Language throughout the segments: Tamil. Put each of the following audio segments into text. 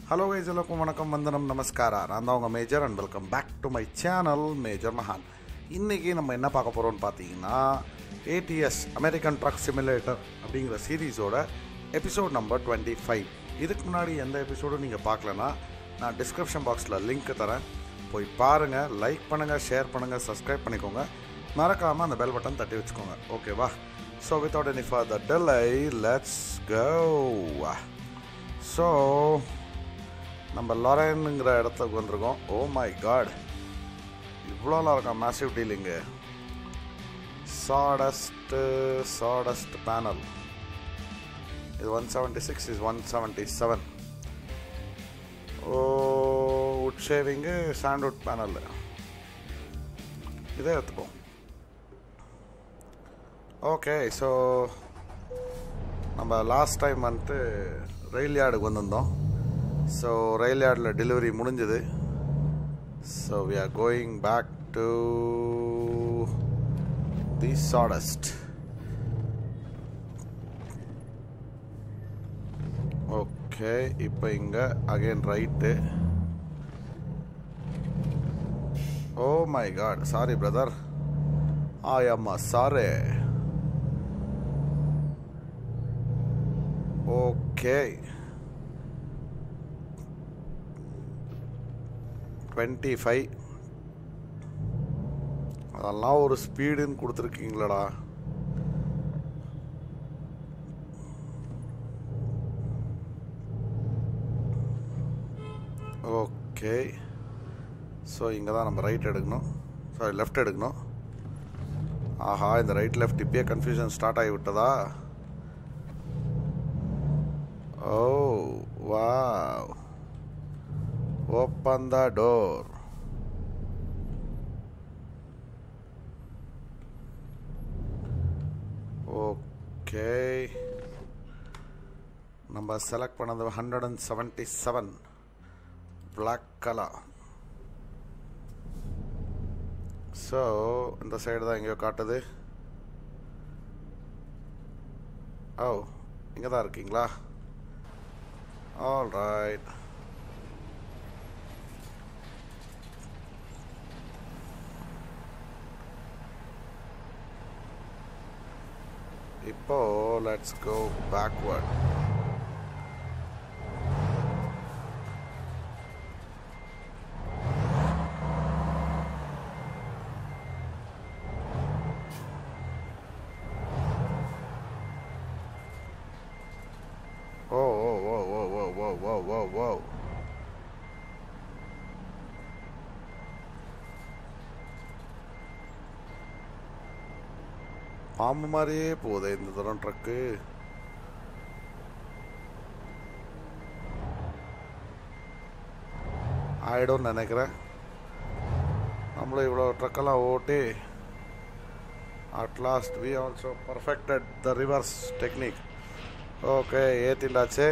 ஹலோ கைஸ் எல்லாருக்கும் வணக்கம் வந்தனம் நமஸ்காரா நான் தான் உங்கள் major and welcome back to my channel major மகான் இன்றைக்கி நம்ம என்ன பார்க்க போகிறோம்னு பார்த்தீங்கன்னா ஏடிஎஸ் அமெரிக்கன் ட்ரக் சிமுலேட்டர் அப்படிங்கிற சீரீஸோட எபிசோட் நம்பர் டுவெண்ட்டி ஃபைவ் இதுக்கு முன்னாடி எந்த எபிசோடும் நீங்கள் பார்க்கலனா நான் டிஸ்கிரிப்ஷன் பாக்ஸில் லிங்க் தரேன் போய் பாருங்கள் லைக் பண்ணுங்கள் ஷேர் பண்ணுங்கள் சப்ஸ்கிரைப் பண்ணிக்கோங்க மறக்காமல் அந்த பெல் பட்டன் தட்டி வச்சுக்கோங்க ஓகேவா so without any further delay let's go so நம்ம லொரேனுங்கிற இடத்துக்கு வந்திருக்கோம் ஓ மை காட் இவ்வளோலாம் இருக்கா massive dealing sawdust sawdust panel இது one seventy six is one seventy seven oh wood shaving sandwood panel இதே எடுத்துப்போம் ஓகே ஸோ நம்ம லாஸ்ட் டைம் வந்துட்டு ரயில் யார்டுக்கு வந்திருந்தோம் ஸோ ரயில் யார்டில் டெலிவரி முடிஞ்சது so we are going back to the sawdust okay இப்போ இங்கே again right oh my God sorry brother I am sorry okay twenty five அதெல்லாம் ஒரு ஸ்பீடுன்னு கொடுத்துருக்கீங்களடா ஓகே ஸோ இங்கே தான் நம்ம ரைட் எடுக்கணும் சாரி லெஃப்ட் எடுக்கணும் ஆஹா இந்த ரைட் லெஃப்ட் இப்பயே கன்ஃபியூஷன் ஸ்டார்ட் ஆகி விட்டதா ஓ வா ஓப்பன் த டோர் ஓகே நம்ம செலக்ட் பண்ணது hundred and seventy seven black colour so இந்த சைடு தான் எங்கேயோ காட்டுது ஓ இங்கே தான் இருக்கீங்களா ஆல் ரைட் இப்போ லெட்ஸ் கோ பேக்வர்ட் ஓ ஓ ஓ ஓ ஓ ஓ ஓ ஓ ஓ பாம்பு மாதிரியே போகுது இந்த தரம் ட்ரக்கு ஆயிடும்னு நினைக்கிறேன் நம்மளும் இவ்வளோ ட்ரக்கெல்லாம் ஓட்டி at last we also perfected the reverse technique okay ஏற்றிண்டாச்சு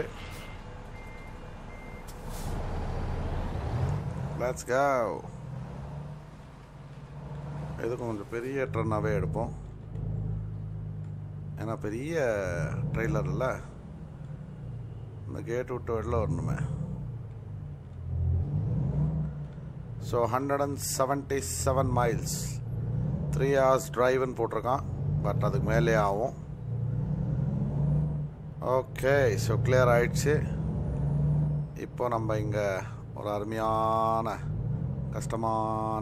லெட்ஸ் கோ இது கொஞ்சம் பெரிய ட்ரன்னாகவே எடுப்போம் ஏன்னா பெரிய ட்ரெய்லர் இல்லை இந்த கேட் விட்டு வெளில வரணுமே so hundred and seventy seven miles three hours ட்ரைவ்னு போட்டிருக்கான் பட் அதுக்கு மேலே ஆகும் ஓகே ஸோ கிளியர் ஆயிடுச்சு இப்போ நம்ம இங்கே ஒரு அருமையான கஷ்டமான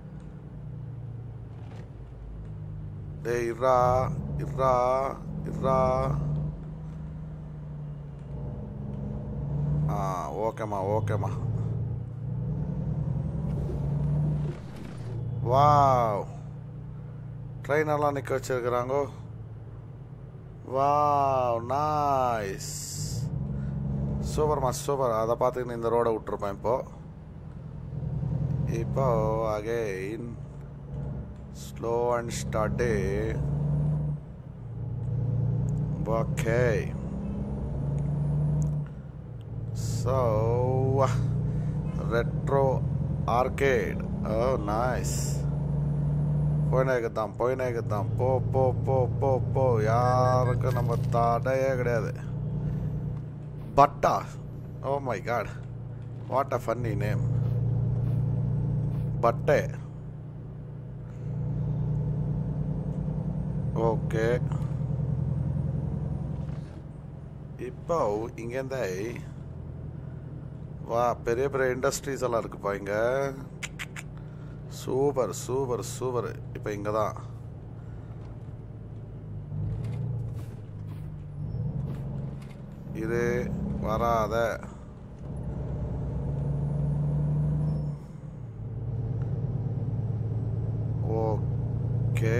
டே இர்ரா இர்ரா இர்ரா ஆ ஓகேம்மா ஓகேம்மா வாவ் ட்ரெயினெல்லாம் நிற்க வச்சுருக்குறாங்கோ வாவ் நைஸ் சூப்பர்மா சூப்பர் அதை பார்த்துக்கின்னு இந்த ரோடை விட்டுருப்பேன் இப்போ இப்போ again slow and start okay so retro arcade oh nice போயினே இருக்குதான் போயினே இருக்குதான் போ போ போ போ போ யாருக்கும் நம்ம தடையே கிடையாது பட்டா oh my God what a funny name Butte okay இப்போ இங்கேருந்தே வா பெரிய பெரிய இண்டஸ்ட்ரீஸ் எல்லாம் இருக்குப்பா இங்கே சூப்பர் சூப்பர் சூப்பர் இப்போ இங்கே தான் இது வராத ஓகே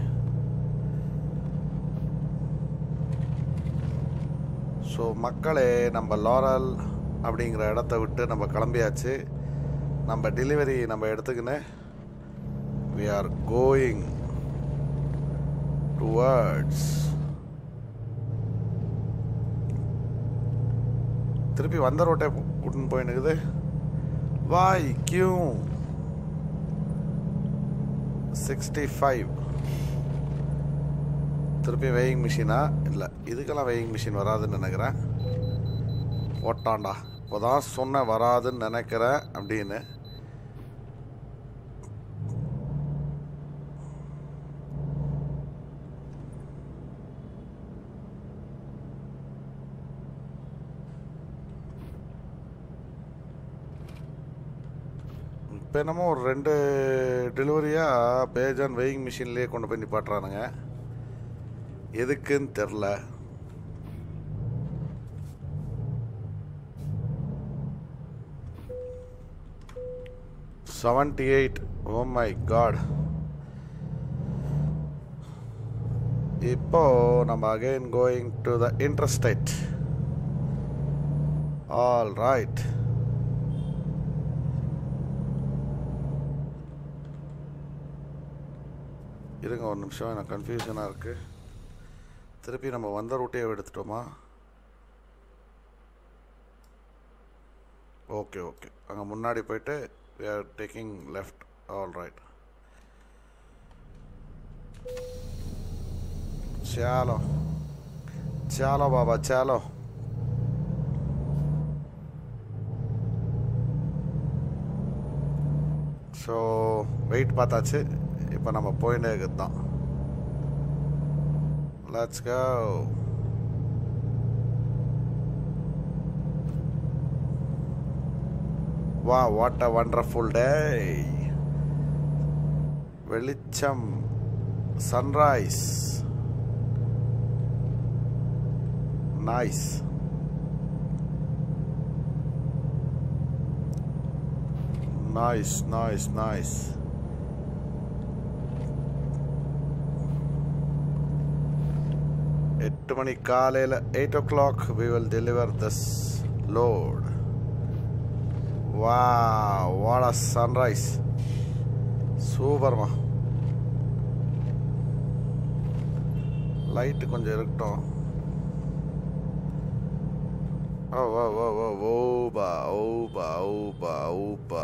ஸோ மக்களே நம்ம லாரல் அப்படிங்கிற இடத்த விட்டு நம்ம கிளம்பியாச்சு நம்ம டெலிவரி நம்ம எடுத்துக்கின்னு வி ஆர் கோயிங் டுவர்ட்ஸ் திருப்பி வந்த ரோட்டே கூட்டின்னு போயினுக்குது வாய் கியூ சிக்ஸ்டி ஃபைவ் திருப்பி வெயிங் மிஷினா இல்லை இதுக்கெல்லாம் வெயிங் மிஷின் வராதுன்னு நினைக்கிறேன் போட்டான்டா இப்போதான் சொன்ன வராதுன்னு நினைக்கிறேன் அப்படின்னு இப்போ என்னமோ ஒரு ரெண்டு டெலிவரியாக பேஜான் வெயிங் மிஷின்லேயே கொண்டு போய் நிப்பாட்டுறானுங்க எதுக்குன்னு தெரில seventy eight oh my God இப்போ நம்ம again going to the interstate all right இருங்க ஒரு நிமிஷம் எனக்கு கன்ஃபியூஷனாக இருக்குது திருப்பி நம்ம வந்த ரூட்டையே எடுத்துட்டோமா ஓகே ஓகே அங்கே முன்னாடி போயிட்டு we are taking left all right चलो चलो बाबा चलो ஸோ வெயிட் பார்த்தாச்சு இப்போ நம்ம போயிட்டே இருக்குது தான் லெட்ஸ் கோ வா வாட் அ வண்டர்ஃபுல் டே வெளிச்சம் sunrise nice nice nice nice எட்டு மணி காலையில் eight o'clock we will deliver this load வா வாட் அ சன்ரைஸ் சூப்பர்மா லைட்டு கொஞ்சம் இருக்கட்டும் ஓ ஓ ஓ ஓ ஓபா ஓபா ஓபா ஓபா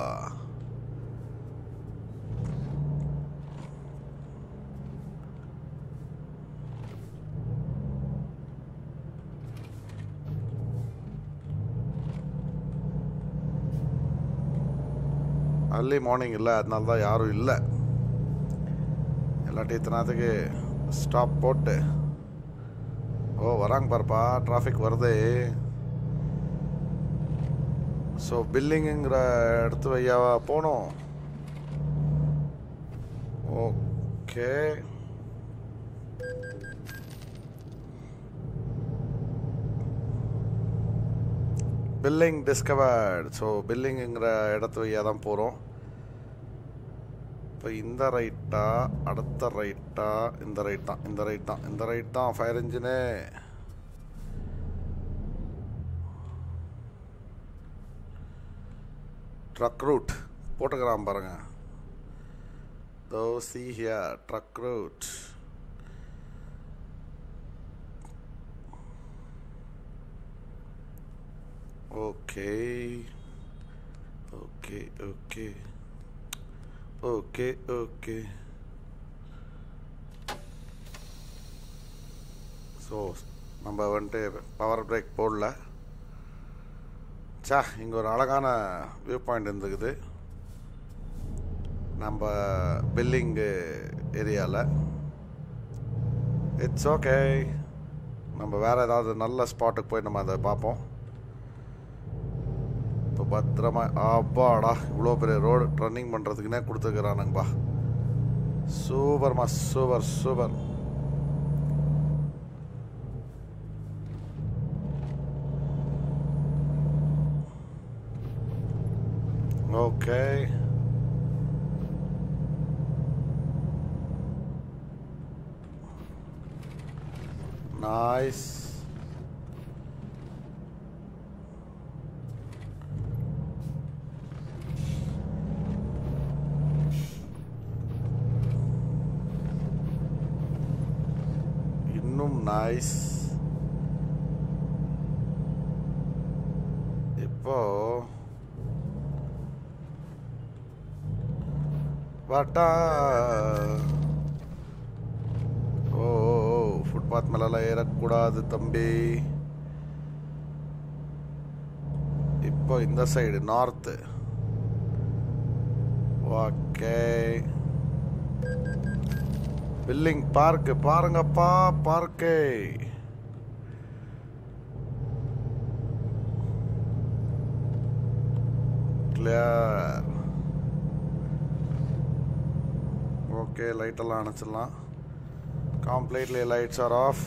அர்லி மார்னிங் இல்லை அதனால தான் யாரும் இல்லை இல்லாட்டி இத்தனாத்துக்கு ஸ்டாப் போட்டு ஓ வராங்க பாருப்பா டிராஃபிக் வருது ஸோ பில்லிங்குங்கிற இடத்து வையாவா போகணும் ஓகே பில்லிங் டிஸ்கவர்ட் ஸோ பில்லிங்குங்கிற இடத்து வையா தான் போகிறோம் இப்போ இந்த ரைட்டா அடுத்த ரைட்டா இந்த ரைட் தான் இந்த ரைட் தான் இந்த ரைட் தான் ஃபயர் இன்ஜினு ட்ரக் ரூட் போட்டுக்கிறான் பாருங்க தோ see here truck route okay okay okay okay okay so நம்ம வந்துட்டு பவர் பிரேக் போடல சா இங்கே ஒரு அழகான வியூ பாயிண்ட் இருந்துக்குது நம்ம பில்லிங்கு ஏரியாவில் இட்ஸ் ஓகே நம்ம வேறு ஏதாவது நல்ல ஸ்பாட்டுக்கு போய் நம்ம அதை பார்ப்போம் இப்போ பத்திரமா அப்பாடா இவ்வளோ பெரிய ரோடு ரன்னிங் பண்ணுறதுக்குன்னே கொடுத்துருக்குறானுங்கப்பா சூப்பர்மா சூப்பர் சூப்பர் ஓகே Nice. இன்னும் நைஸ் இப்போ வாட்டா ஓ ஃபுட்பாத் மேலெல்லாம் ஏறக்கூடாது தம்பி இப்போ இந்த side north okay Billings park பாருங்கப்பா பார்க்கு கிளியர் ஓகே லைட்டெல்லாம் அணைச்சிடலாம் completely lights are off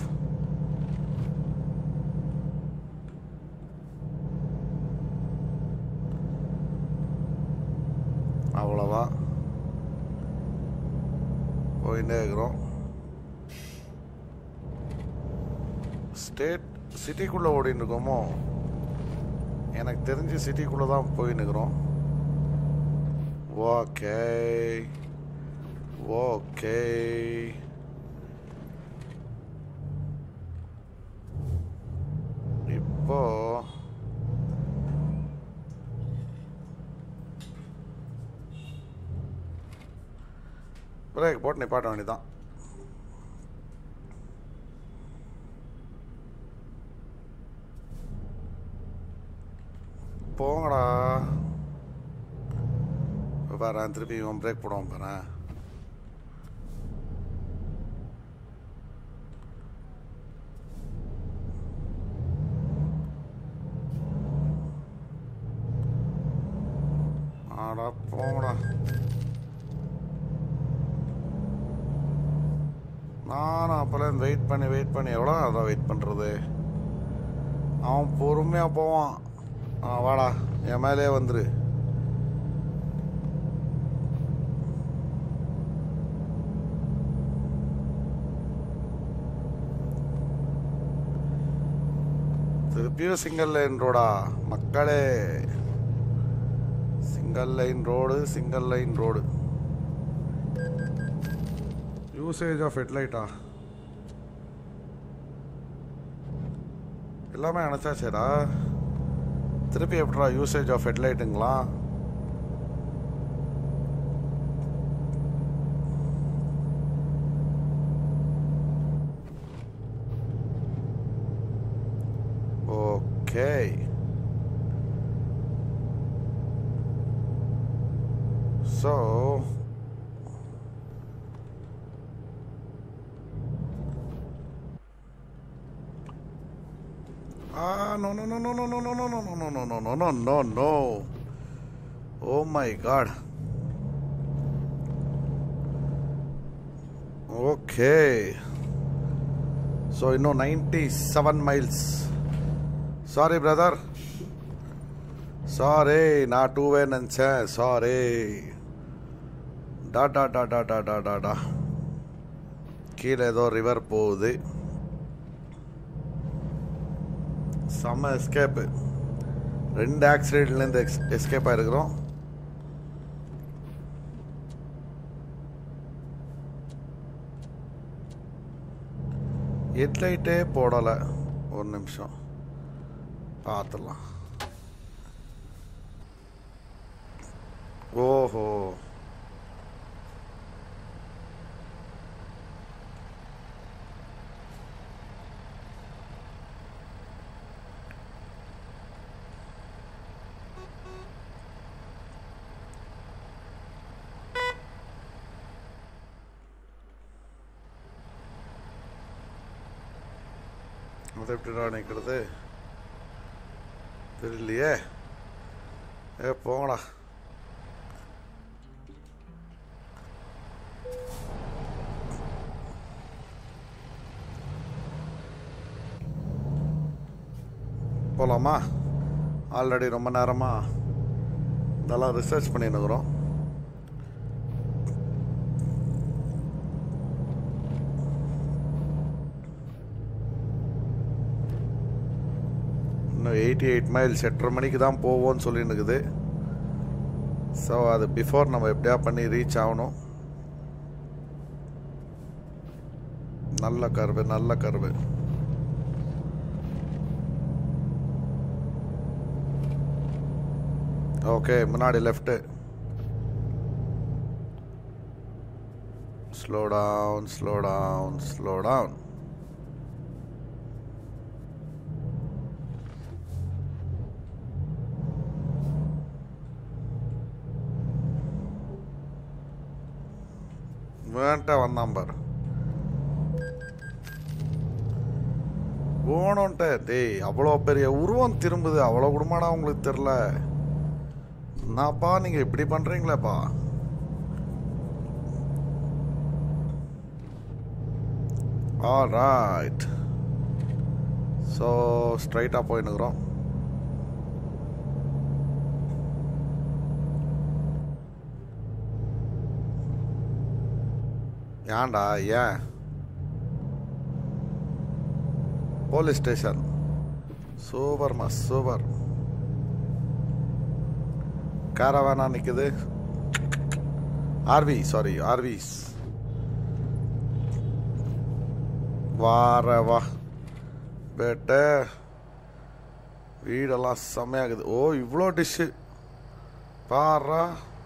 அவ்வளோதான் போயிட்டே இருக்கிறோம் ஸ்டேட் சிட்டிக்குள்ளே ஓடின்னு இருக்கோமோ எனக்கு தெரிஞ்சு சிட்டிக்குள்ளே தான் போயின்னு இருக்கிறோம் ஓகே ஓகே இப்போ பிரேக் போட்டு நிப்பாட்ட வேண்டியதான் போங்கடா பாரு திருப்பி இவன் பிரேக் போடுவான் பாரு ஆடா போங்கடா நானும் அப்போல்லாம் வெயிட் பண்ணி வெயிட் பண்ணி எவ்வளோ அதான் வெயிட் பண்ணுறது அவன் பொறுமையாக போவான் ஆ வாடா என் மேலே வந்துரு திருப்பியும் சிங்கிள் லைன் ரோடா மக்களே single line road single line road usage of ஹெட்லைட்டா எல்லாமே அணைச்சாச்சேடா திருப்பி எப்படா யூசேஜ் ஆஃப் ஹெட்லைட்டுங்களா okay So, ah, no, no, no, no, no, no, no, no, no, no, no, no, no, no, no, no. Oh my God. Okay. So, you know, 97 miles. Sorry, brother. Sorry நான் டூவே நினச்சேன் சாரி டா டா டா டா டா டா டா டா கீழே ஏதோ ரிவர் போகுது செம்ம எஸ்கேப்பு ரெண்டு ஆக்சிடென்ட்லேருந்து எக்ஸ் எஸ்கேப் ஆகிருக்கிறோம் ஹெட்லைட்டே போடலை ஒரு நிமிஷம் பார்த்துடலாம் ஓஹோ இடத்த எப்படிடா நிற்கிறது தெரியலையே ஏ போங்கடா போகலாமா ஆல்ரெடி ரொம்ப நேரமாக இதெல்லாம் ரிசர்ச் பண்ணின்னுக்குறோம் இன்னும் எயிட்டி எயிட் மைல்ஸ் எட்டரை மணிக்கு தான் போவோம்னு சொல்லின்னு இருக்குது ஸோ அது பிஃபோர் நம்ம எப்படியா பண்ணி ரீச் ஆகணும் நல்ல கருவு நல்ல கருவு ஓகே முன்னாடி left slow down slow down slow down வேண்ட வந்தான் பாரு போனோன்ட்ட டேய் அவ்வளோ பெரிய உருவம் திரும்புது அவ்வளோ குடும்பம்னா உங்களுக்கு தெரில என்னப்பா நீங்கள் இப்படி பண்ணுறீங்களேப்பா ஆல்ரைட் ஸோ ஸ்ட்ரைட்டாக போயின்னுக்குறோம் ஏன்டா ஏன் போலீஸ் ஸ்டேஷன் சூப்பர்மா சூப்பர் கேரவேனா நிற்குது ஆர்வி சாரி ஆர்விஸ் வார வா பேட்ட வீடெல்லாம் செம்மையாகுது ஓ இவ்வளோ டிஷ்ஷு பாரா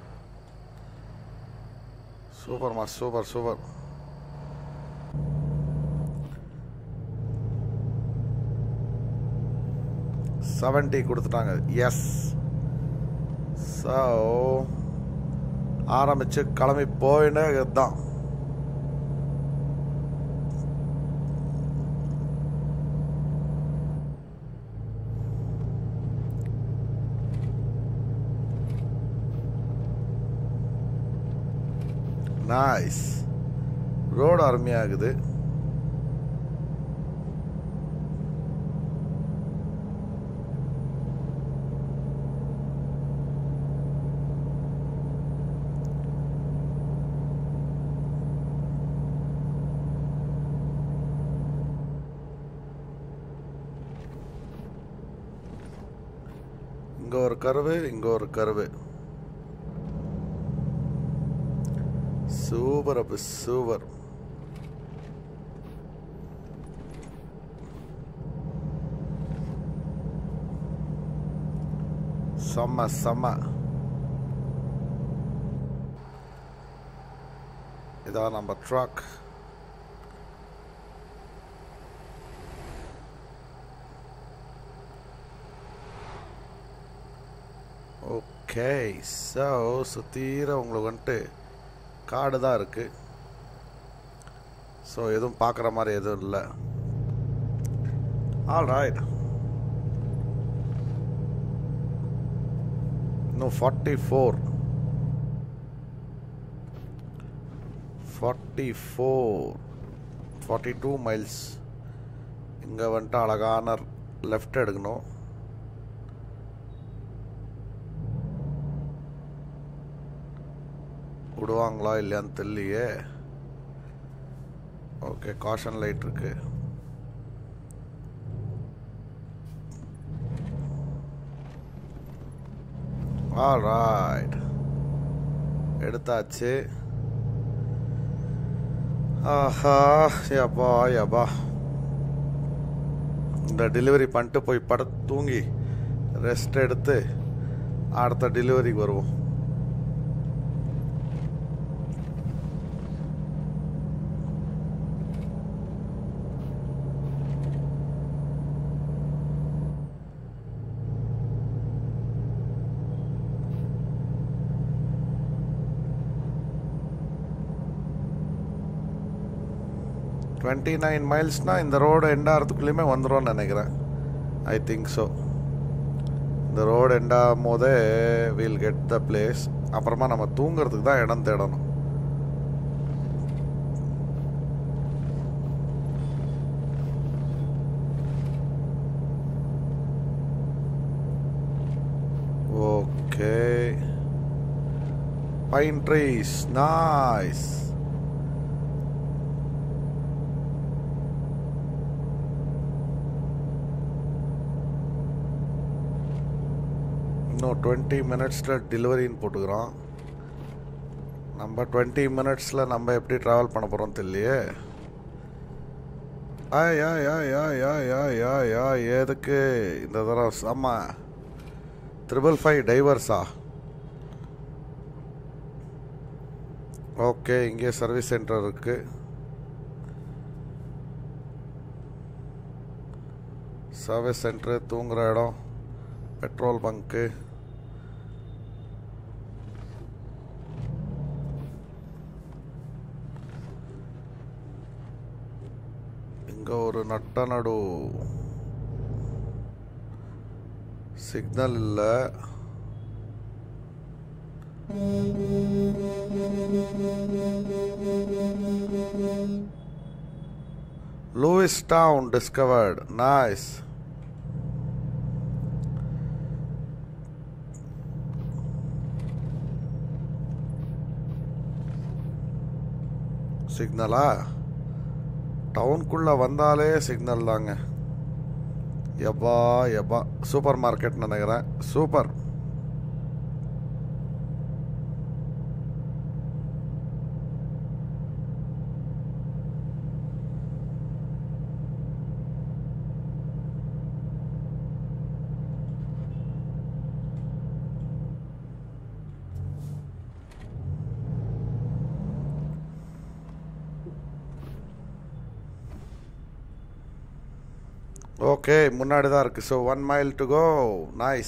சூப்பர்மா சூப்பர் சூப்பர் செவன்ட்டி கொடுத்துட்டாங்க எஸ் ஸோ ஆரம்பிச்சு கிளம்பி போயினே தான் நைஸ் ரோடு அருமையாகுது இங்க ஒரு கருவு இங்க ஒரு கருவு சூப்பர் அப்ப சூப்பர் செம்ம செம்ம இதான் நம்ம ட்ரக் ஓகே ஸோ சுத்தீர உங்களுக்கு வந்துட்டு காடு தான் இருக்குது ஸோ எதுவும் பார்க்குற மாதிரி எதுவும் இல்லை ஆல் ரைட் இன்னும் forty four forty four forty two miles இங்கே வந்துட்டு அழகான லெஃப்ட் எடுக்கணும் விடுவாங்களா இல்லையான்னு தெரியலையே ஓகே காஷன் லைட் இருக்கு ஆல்ரைட் எடுத்தாச்சு ஆஹா யப்பா யப்பா இந்த டெலிவரி பண்ணிட்டு போய் பட தூங்கி ரெஸ்ட் எடுத்து அடுத்த டெலிவரிக்கு வருவோம் டுவெண்ட்டி நைன் மைல்ஸ்னால் இந்த ரோடு எண்ட் ஆகிறதுக்குள்ளேயுமே வந்துடும்னு நினைக்கிறேன் ஐ திங்க் ஸோ இந்த ரோடு எண்ட் ஆகும் போதே வில் கெட் த பிளேஸ் அப்புறமா நம்ம தூங்குறதுக்கு தான் இடம் தேடணும் ஓகே பைன் ட்ரீஸ் நைஸ் இன்னும் டுவெண்ட்டி மினிட்ஸில் டெலிவரின்னு போட்டுக்கிறோம் நம்ம டுவெண்ட்டி மினிட்ஸில் நம்ம எப்படி ட்ராவல் பண்ண போகிறோம் தெரியலையே ஆ யா யா யா யா யா யா யா எதுக்கு இந்த தடவை செம்ம ட்ரிபிள் ஃபைவ் டைவர்ஸா ஓகே இங்கே சர்வீஸ் சென்டர் இருக்கு சர்வீஸ் சென்டரு தூங்குற இடம் பெட்ரோல் பங்க்கு இங்க ஒரு நட்ட நடு சிக்னல் இல்லை லூயிஸ் டவுன் டிஸ்கவர்ட் நைஸ் சிக்னலா டவுனுக்குள்ளே வந்தாலே சிக்னல் தாங்க எப்பா எப்பா சூப்பர் மார்க்கெட் நினைக்கிறேன் சூப்பர் ஓகே முன்னாடி தான் இருக்குது so one mile to go nice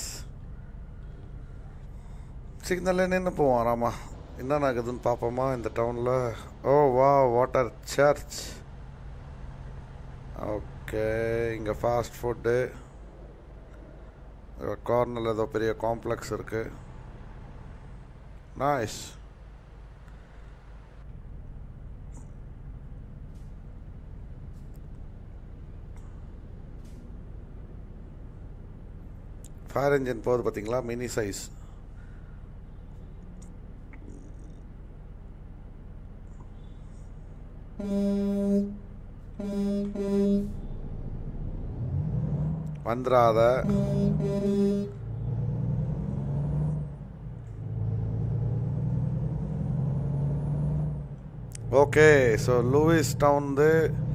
சிக்னல்ல நின்று போவோம் ராமா என்ன ஆகுதுன்னு பார்ப்போமா இந்த டவுனில் ஓ வா வாட்டர் சர்ச் ஓகே இங்கே ஃபாஸ்ட் ஃபுட்டு கார்னரில் ஏதோ பெரிய காம்ப்ளெக்ஸ் இருக்குது நைஸ் ஃபயர் இன்ஜின் போகுது பார்த்தீங்களா மினி சைஸ் வந்துடாத ஓகே ஸோ லூயிஸ் டவுன் வந்து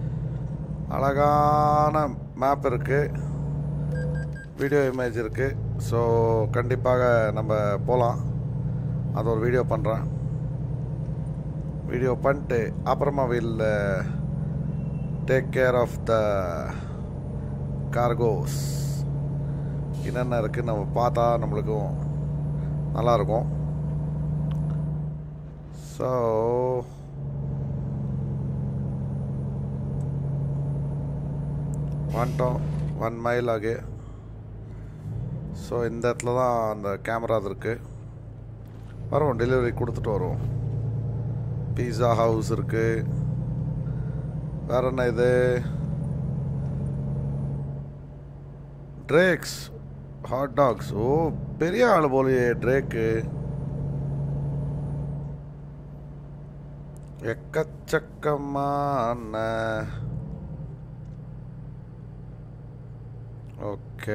அழகான மேப் இருக்குது வீடியோ இமேஜ் இருக்குது ஸோ கண்டிப்பாக நம்ம போகலாம் அது ஒரு வீடியோ பண்ணுறேன் வீடியோ பண்ணிட்டு அப்புறமா will take care of the cargos என்னென்ன இருக்குது நம்ம பார்த்தா நம்மளுக்கும் நல்லாயிருக்கும் ஸோ வந்துட்டோம் ஒன் மைல் ஆகு ஸோ இந்த இடத்துல தான் அந்த கேமரா இருக்குது வரும் டெலிவரி கொடுத்துட்டு வரும் பீஸா ஹவுஸ் இருக்குது வேற என்ன இது ட்ரேக்ஸ் ஹாட் டாக்ஸ் ஓ பெரிய ஆள் போலயே ட்ரேக்கு எக்கச்சக்கமான okay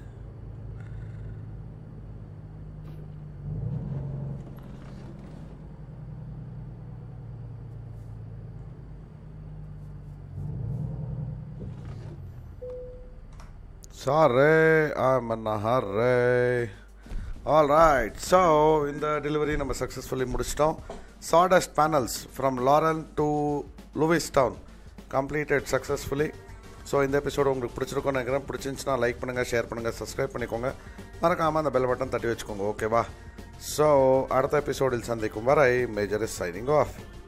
Sorry, I'm in a hurry. All right, so இந்த டெலிவரி நம்ம சக்ஸஸ்ஃபுல்லி முடிச்சிட்டோம் sawdust panels from Laurel to Lewistown completed successfully so இந்த எபிசோடு உங்களுக்கு பிடிச்சிருக்கோன்னு நினைக்கிறேன் பிடிச்சிருந்துச்சுன்னா லைக் பண்ணுங்கள் ஷேர் பண்ணுங்கள் சப்ஸ்கிரைப் பண்ணிக்கோங்க மறக்காமல் அந்த பெல் பட்டன் தட்டி வச்சுக்கோங்க ஓகேவா ஸோ அடுத்த எபிசோடில் சந்திக்கும் வரை மேஜர் இஸ் சைனிங் ஆஃப்